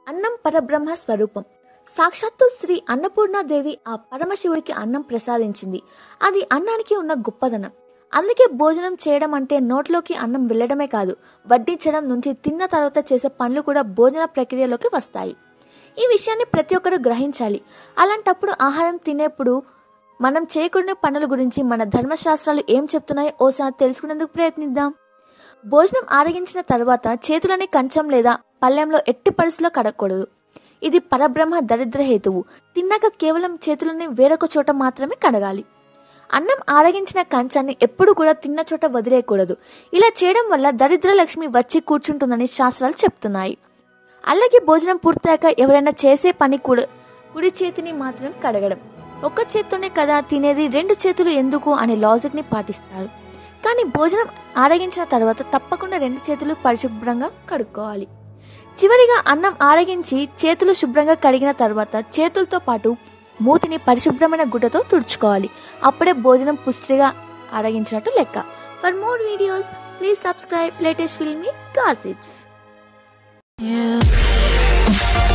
అన్నం పరబ్రహ్మ స్వరూపం సాక్షాత్తు శ్రీ అన్నపూర్ణాదేవి ఆ పరమశివుడికి అన్నం ప్రసాదించింది అది అన్నానికి ఉన్న గొప్పదనం అందుకే భోజనం చేయడం అంటే నోట్లోకి అన్నం వెళ్ళడమే కాదు వడ్డించడం నుంచి తిన్న తర్వాత చేసే పనులు కూడా భోజన ప్రక్రియలోకి వస్తాయి ఈ విషయాన్ని ప్రతి ఒక్కరూ గ్రహించాలి అలాంటప్పుడు ఆహారం తినేప్పుడు మనం చేయకూడని పనుల గురించి మన ధర్మశాస్త్రాలు ఏం చెప్తున్నాయో ఓసారి తెలుసుకునేందుకు ప్రయత్నిద్దాం భోజనం ఆరగించిన తర్వాత చేతులని కంచం లేదా పళ్ళెంలో ఎట్టి పరిస్థితిలో కడగకూడదు ఇది పరబ్రహ్మ దరిద్ర హేతువు తిన్నాక కేవలం చేతులని వేరొక చోట మాత్రమే కడగాలి అన్నం ఆరగించిన కంచాన్ని ఎప్పుడు కూడా తిన్న చోట వదిలేయకూడదు ఇలా చేయడం వల్ల దరిద్ర లక్ష్మి వచ్చి కూర్చుంటుందని శాస్త్రాలు చెప్తున్నాయి అలాగే భోజనం పూర్తయ్యాక ఎవరైనా చేసే పని కూడా కుడి చేతిని మాత్రం కడగడం ఒక్క చేత్తోనే కదా తినేది రెండు చేతులు ఎందుకు అనే లాజిక్ ని పాటిస్తారు కానీ భోజనం ఆరగించిన తర్వాత తప్పకుండా రెండు చేతులు పరిశుభ్రంగా కడుక్కోవాలి చివరిగా అన్నం ఆరగించి చేతులు శుభ్రంగా కడిగిన తర్వాత చేతులతో పాటు మూతిని పరిశుభ్రమైన గుడ్డతో తుడుచుకోవాలి అప్పుడే భోజనం పుష్టిగా ఆరగించినట్టు లెక్క for more videos please subscribe latest filmy gossips Yeah.